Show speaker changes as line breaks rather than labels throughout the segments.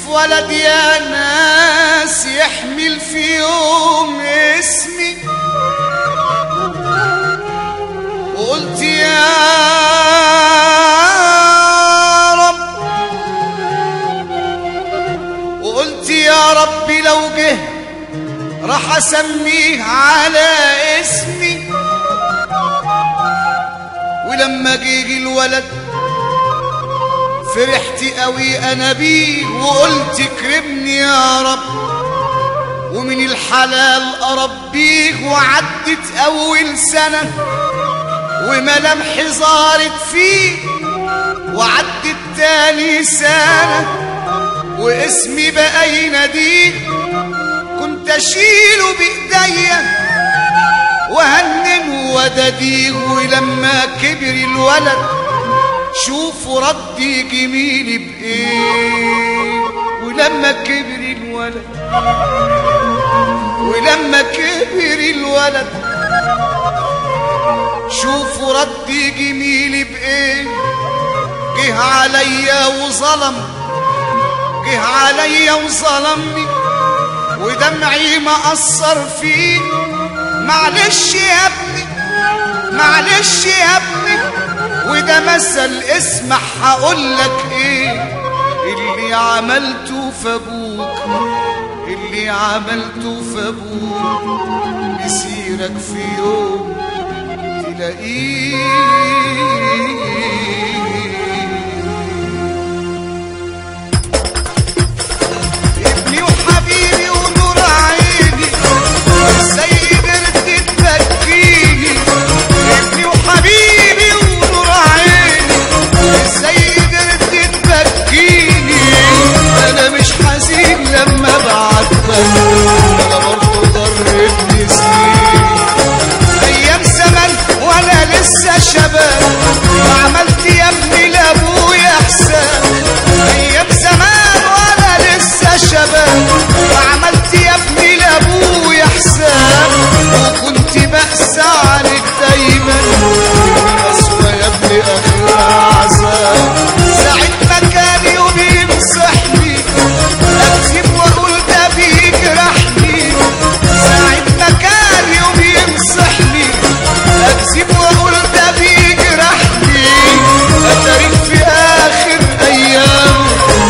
ولد يا ناس يحمل في يوم اسمي وقلت يا رب وقلت يا رب لو جه راح اسميه على اسمي ولما جه الولد فرحت قوي انا بيه وقلت كرمني يا رب ومن الحلال اربيه وعدت اول سنه وملامحي ظهرت فيه وعدت تاني سنه واسمي بقى يناديه كنت اشيله بايديا وهننه ودديه ولما كبر الولد شوفوا ردي جميلي بايه ولما كبر الولد ولما كبر الولد شوفوا ردي جميلي بايه جه عليا وظلم جه عليا وظلمني ودمعي ما اثر فيه معلش يا ابني معلش يا ابني وده مثل اسمع هقولك ايه اللي عملته في ابوك اللي عملته في ابوك مسيرك في يوم تلاقيه ابني وحبيبي ونور عيني ازاي قدرت تبكيني ابني وحبيبي ونور عيني ازاي قدرت تبكيني انا مش حزين لما بعاتبك انا برضه ضربني سنين ايام زمان وانا لسه شباب وعملت يا ابني لابويا حساب ايام زمان وانا لسه شباب وعملت يا ابني لابويا حساب وكنت بأسى عليك دايما القسوة يا ابني اخرها عذاب ساعة ما كان يوم ينصحني اكذب واقول ده بيجرحني ساعة ما كان يوم ينصحني اكذب واقول ده بيجرحني اتارك في اخر ايام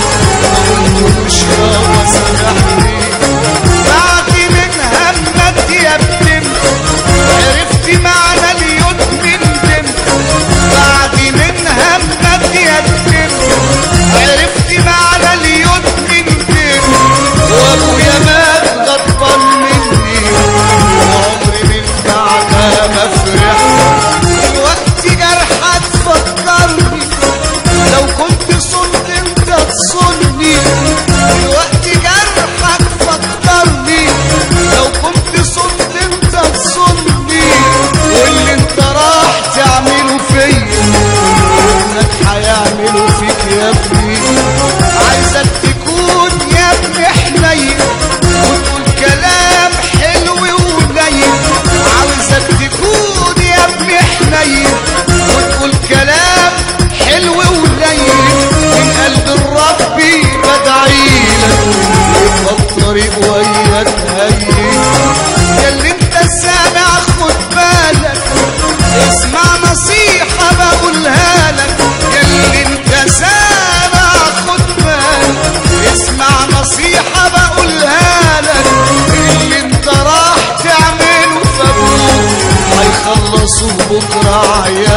مش راضي سامحني بعد من همك يا ابن عرفت معنى اليتم ندم بعد من همك يا ابن عرفت معنى اليتم ندم وابويا مات غضبان مني وعمري من بعدها ما فرحت الوقت جرحك فكرني لو كنت صنت انت تصني الوقت جرحك فكرني لو كنت صنت انت تصني واللي انت راح تعمله فيا انك هيعمله فيك يا ابني عايزك تكون يا ابني حنين وتقول كلام حلو وقليل عاوزك تكون يا ابني حنين وتقول كلام حلو وقليل من قلب الرب بدعيلك يبقى الطريق وياك هين يا اللي انت سامع خد بالك اسمع نصيحة بقولها لك يا اللي انت سامع خد بالك اسمع نصيحة بقولها لك اللي انت راح تعمله في ابوك هيخلصوا بكرة عيال